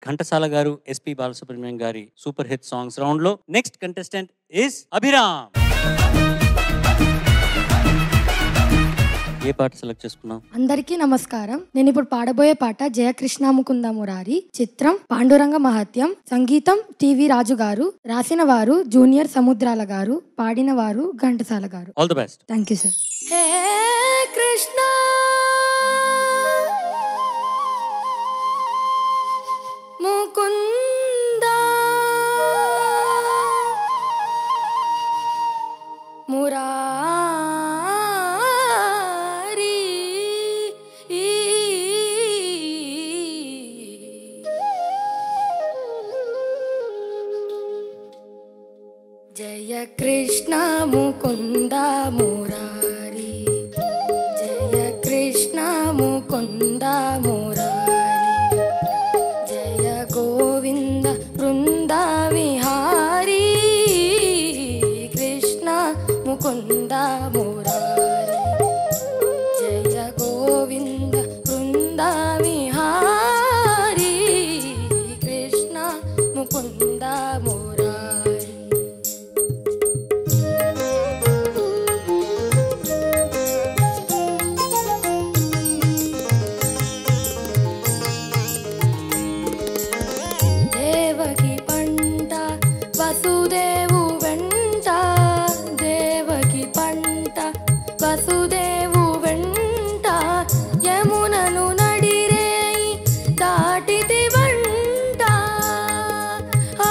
ఘంటసాల గారు ఎస్పి బాలసుబ్రహ్మణ్యం గారి super hit songs round లో నెక్స్ట్ కంటెస్టెంట్ ఇస్ అభిరామ్ ఏ పాట సెలెక్ట్ చేసుకున్నాం అందరికీ నమస్కారం నేను ఇప్పుడు పాడబోయే పాట జయకృష్ణ ముకుంద మురారి చిత్రం పాండురంగ మహత్యం సంగీతం టివి రాజు గారు రాసిన వారు జూనియర్ సముద్రాల గారు పాడిన వారు Ghantasala garu all the best thank you sir హే కృష్ణ ముకుంద మురారి జయ కృష్ణ ముకుంద మురారి జయ కృష్ణ ముకుంద మురారి జయ గోవింద బృంద విహారీ కృష్ణ ముకుంద మురారి జయ గోవింద బృంద విహారీ కృష్ణ ముకుంద మురారి దేవకి పంట వసుదేవు వెంట దేవకి పంట వసుదేవు వెంట యమునను నడిరేయి దాటితి వంట ఆ,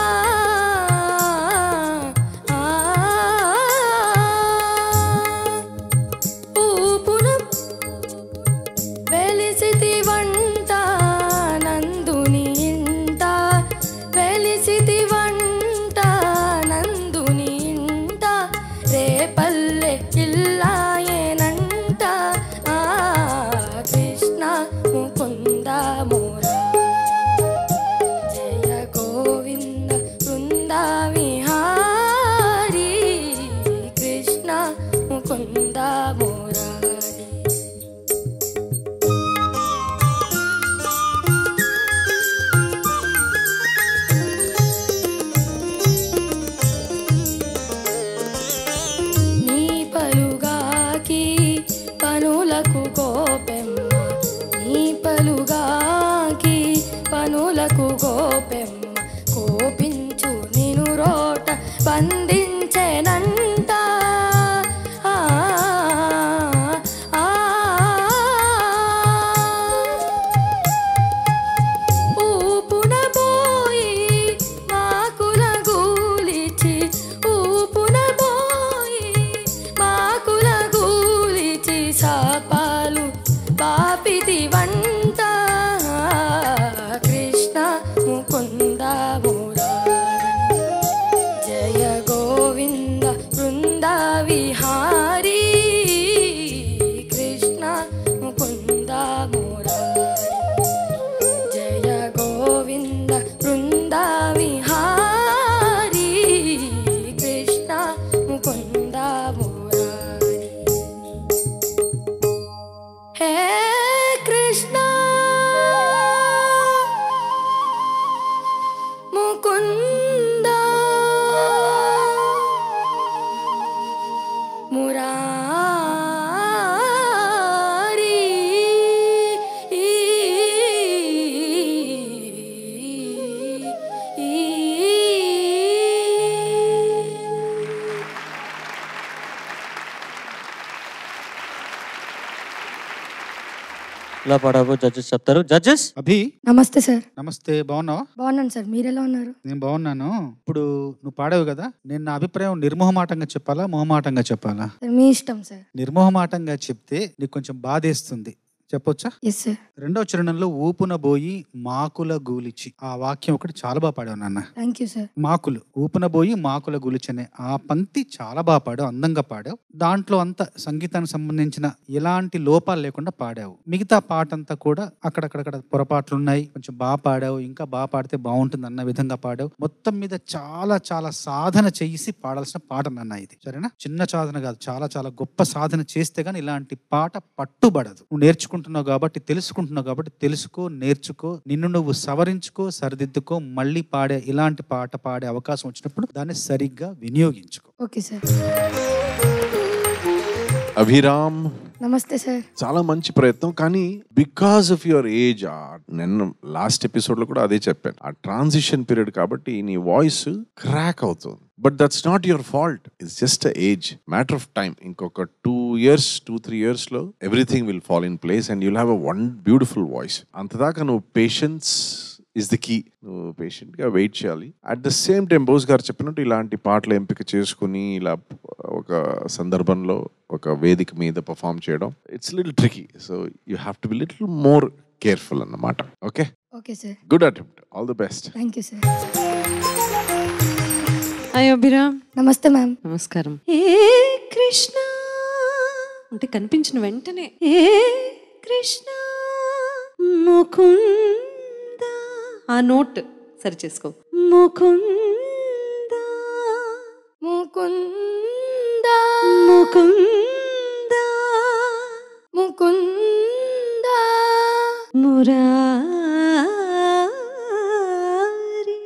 ఆ, ఊపున వెలిసితి వంట నందుని ఇంట వెలిసితి వంట నందుని ఇంట రేపల్లె ఇల్లాయనంట ఆ కృష్ణ ముకుంద మురా జయ గోవింద బృంద విహారీ కృష్ణ ముకుంద మురారి నీ పలుగాకి పనులకు గోపెమ్మ నీ పలుగాకి పనులకు గోపెమ్మ కోపించు నిను రోట బంధించెనంట ఆ, ఆ, ఊపున పోయి మాకుల గూలిచి ఊపున పోయి మాకుల గూలిచి సాపాలు పాపిది వంట కృష్ణ ముకుంద మురారి జయ గోవింద బృంద విహారీ కృష్ణ ముకుంద మురారి జయ గోవింద బృంద విహారీ కృష్ణ ముకుంద మురారి హే కృష్ణ ముకుంద మురారి ఇలా పాడాబో జడ్జెస్ చెప్తారు జడ్జెస్ అభి నమస్తే సార్ నమస్తే బాగున్నావా బాగున్నాను సార్ మీరు ఎలా ఉన్నారు నేను బాగున్నాను ఇప్పుడు నువ్వు పాడావు కదా నేను నా అభిప్రాయం నిర్మోహమాటంగా చెప్పాలా మొహమాటంగా చెప్పాలా సార్ మీ ఇష్టం సార్ నిర్మోహమాటంగా చెప్తే నీకు కొంచెం బాధేస్తుంది చెప్పొచ్చా ఎస్ సార్ రెండో చరణంలో ఊపున బోయి మాకుల గూలిచి ఆ వాక్యం ఒకటి చాలా బాగా పాడావు నాన్న థ్యాంక్ యూ సార్ మాకులు ఊపున బోయి మాకుల గులిచి అనే ఆ పంక్తి చాలా బాగా పాడావు అందంగా పాడావు దాంట్లో అంత సంగీతానికి సంబంధించిన ఎలాంటి లోపాలు లేకుండా పాడావు మిగతా పాట అంతా కూడా అక్కడక్కడక్కడ పొరపాట్లు ఉన్నాయి కొంచెం బాగా పాడావు ఇంకా బాగా పాడితే బాగుంటుంది అన్న విధంగా పాడావు మొత్తం మీద చాలా చాలా సాధన చేసి పాడాల్సిన పాట నాన్న ఇది సరేనా చిన్న సాధన కాదు చాలా చాలా గొప్ప సాధన చేస్తే గానీ ఇలాంటి పాట పట్టుబడదు నువ్వు నేర్చుకుంటే నేర్చుకుంటున్నావు కాబట్టి తెలుసుకుంటున్నావు కాబట్టి తెలుసుకో నేర్చుకో నిన్ను నువ్వు సవరించుకో సరిదిద్దుకో మళ్ళీ పాడే ఇలాంటి పాట పాడే అవకాశం వచ్చినప్పుడు దాన్ని సరిగ్గా వినియోగించుకో ఓకే సార్ అభిరామ్ నమస్తే సార్ చాలా మంచి ప్రయత్నం కానీ బికాస్ ఆఫ్ యువర్ ఏజ్ నేను లాస్ట్ ఎపిసోడ్ లో కూడా అదే చెప్పాను ఆ ట్రాన్సిషన్ పీరియడ్ కాబట్టి నీ వాయిస్ క్రాక్ అవుతుంది but that's not your fault it's just age matter of time ఇంకొక two years two three years లో everything will fall in place and you'll have a one beautiful voice అంతదాకా నువ్వు patience is the key నువ్వు పేషెంట్గా wait చేయాలి at the same time Bose garu చెప్పినట్టు ఇలాంటి పాటలు ఎంపిక చేసుకుని ఇలా ఒక సందర్భంలో ఒక వేదిక మీద పర్ఫామ్ చేయడం it's little tricky so you have to be little more careful అన్నమాట okay okay sir good attempt all the best thank you sir hi Abhiram నమస్తే మ్యామ్ నమస్కారం ఏ కృష్ణ అంటే కనిపించిన వెంటనే ఏ కృష్ణ ముకుంద ఆ నోట్ సరి చేసుకో ముకుంద ముకుంద ముకుంద ముకుంద మురారి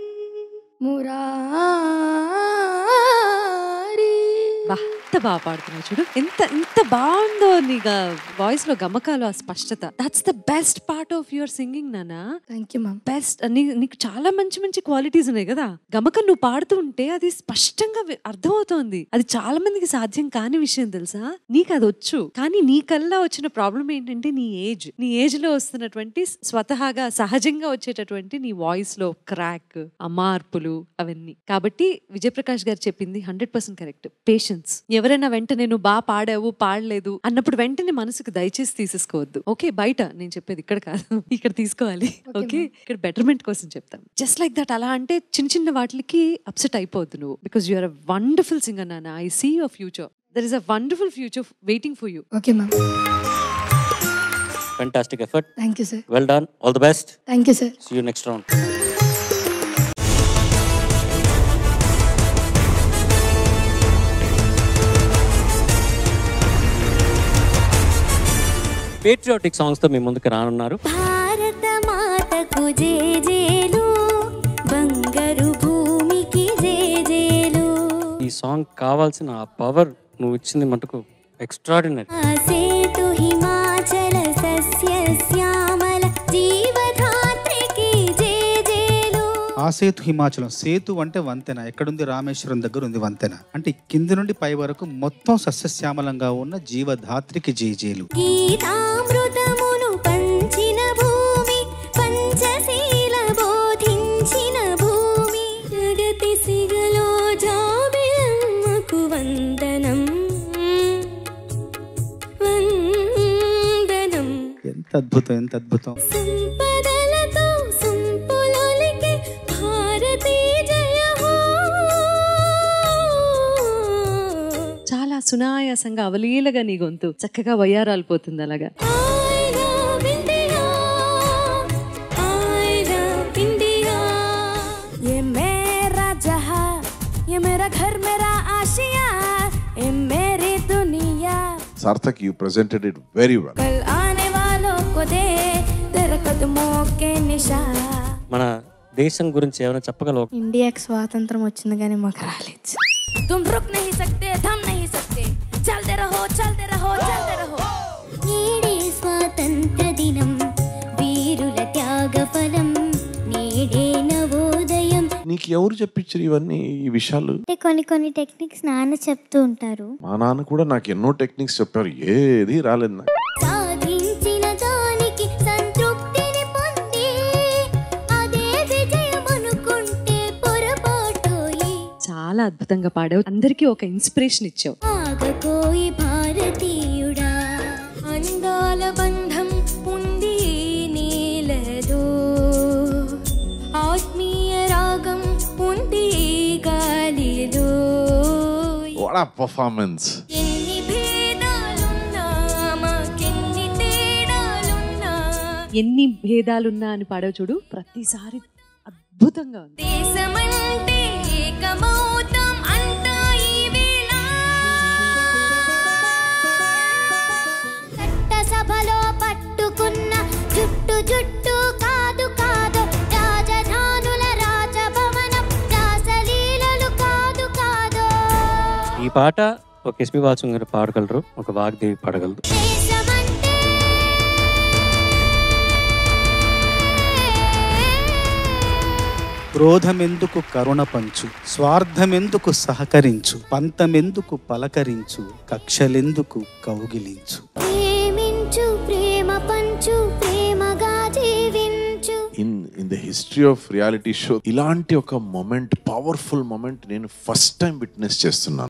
మురారి బా ఎంత బాగా పాడుతున్నావు చూడు ఎంత ఎంత బాగుందో నీ వాయిస్ లో గమకాలు ఆ స్పష్టత that's the best part of your singing నానా థ్యాంక్ యూ మ్యామ్ బెస్ట్ నీకు చాలా మంచి మంచి క్వాలిటీస్ ఉన్నాయి కదా గమకం నువ్వు పాడుతూ ఉంటే అది స్పష్టంగా వి- అర్థమవుతోంది అది చాలా మందికి సాధ్యం కాని విషయం తెలుసా నీకు అది వచ్చు కానీ నీకల్లా వచ్చిన ప్రాబ్లం ఏంటంటే నీ ఏజ్ నీ ఏజ్ లో వస్తున్నటువంటి స్వతహాగా సహజంగా వచ్చేటటువంటి నీ వాయిస్ లో క్రాక్ ఆ మార్పులు అవన్నీ కాబట్టి విజయప్రకాష్ గారు చెప్పింది హండ్రెడ్ పర్సెంట్ కరెక్ట్ పేషెన్స్ ఎవరైనా వెంటనే నువ్వు బాగా పాడావు పాడలేదు అన్నప్పుడు వెంటనే మనసుకు దయచేసి తీసేసుకోవద్దు ఓకే బయట నేను చెప్పేది ఇక్కడ కాదు ఇక్కడ తీసుకోవాలి Okay, ఓకే ma'am. ఇక్కడ బెటర్మెంట్ కోసం చెప్తాం జస్ట్ లైక్ దట్ అలా అంటే చిన్న చిన్న వాటికి అప్సెట్ అయిపోద్దు నువ్వు because you're a wonderful singer నాన్న I see your future there is a wonderful future waiting for you okay ma'am Fantastic effort. Thank you sir Well done. All the best. Thank you sir See you next round. Patriotic songs తో మీ ముందుకు రానున్నారు భారత మాతకు జేజేలు బంగారు భూమికి జేజేలు ఈ సాంగ్ కావాల్సిన ఆ పవర్ నువ్వు ఇచ్చింది మటుకు ఎక్స్ట్రాడినరీ ఆ సేతు హిమాచల సస్య శ్యామల జీవధాత్రికి జేజేలు ఆ సేతు హిమాచలం సేతు అంటే వంతెన ఎక్కడుంది రామేశ్వరం దగ్గర ఉంది వంతెన అంటే కింది నుండి పై వరకు మొత్తం సస్యశ్యామలంగా ఉన్న జీవధాత్రికి జేజేలు గీతామృతమును పంచిన భూమి పంచశీల బోధించిన భూమి జగతి సిగలో జాబిలమ్మకు వందనం వందనం ఎంత అద్భుతం ఎంత అద్భుతం సంపదలతో సంపులొలికే భారతీ జయ హో చాలా సునాయాసంగా అవలీలగా నీ గొంతు చక్కగా వయ్యారాలు పోతుంది అలాగా I love India. I love India. ये मेरा जहां, ये मेरा घर मेरा आशिया ये मेरी दुनिया Sarthak you presented it very well कल आने वालों को दे तेरे कदमों के निशान మన దేశం గురించి ఏమైనా చెప్పగలవు ఇండియాకి స్వాతంత్రం వచ్చింది కానీ మాకు రాలేదు तुम रुक नहीं सकते थम नहीं सकते चलते रहो चलते रहो चलते रहो నేడే స్వాతంత్ర దినం వీరుల త్యాగ ఫలం నేడే నవోదయం నీకు ఎవరు చెప్పించారు ఇవన్నీ ఈ విషయాలు అంటే కొన్ని కొన్ని టెక్నిక్స్ నాన్న చెప్తూ ఉంటారు మా నాన్న కూడా నాకు ఎన్నో టెక్నిక్స్ చెప్పారు ఏది రాలేదు నాకు సాధించిన దానికి సంతృప్తిని పొంది అదే విజయం అనుకుంటే పొరపాటోయి చాలా అద్భుతంగా పాడావు అందరికీ ఒక ఇన్స్పిరేషన్ ఇచ్చావు ఆగకోయి భారతీయుడా అందాల బంధం ఉంది నీలదో ఆత్మీయ రాగం ఉంది గాలిలో వాట్ పర్ఫార్మెన్స్ ఎన్ని భేదాలున్నా మాకెన్ని తేడాలున్నా ఎన్ని భేదాలున్నా అని పాడావు చూడు ప్రతిసారి అద్భుతంగా ఉంది దేశమంటే ఏకమౌతాం అంతా ఈ వేళ చట్టసభలో పట్టు చుట్టూ కాదు కాదు రాజధానుల రాజభవనం రాసలీలలు కాదు కాదు ఈ పాట ఒక ఎస్పి బాలసుంగ్ గారు పాడగలరు ఒక వాగ్దేవి పాడగలరు దేశమంటే క్రోధమెందుకు కరుణ పంచు స్వార్థమెందుకు సహకరించు పంతమెందుకు పలకరించు కక్షలెందుకు కౌగిలించు ప్రేమించు ప్రేమ పంచు ప్రేమగా జీవించు in in the history of reality show ఇలాంటి ఒక మొమెంట్ పవర్ఫుల్ మొమెంట్ నేను ఫస్ట్ టైం విట్నెస్ చేస్తున్నాను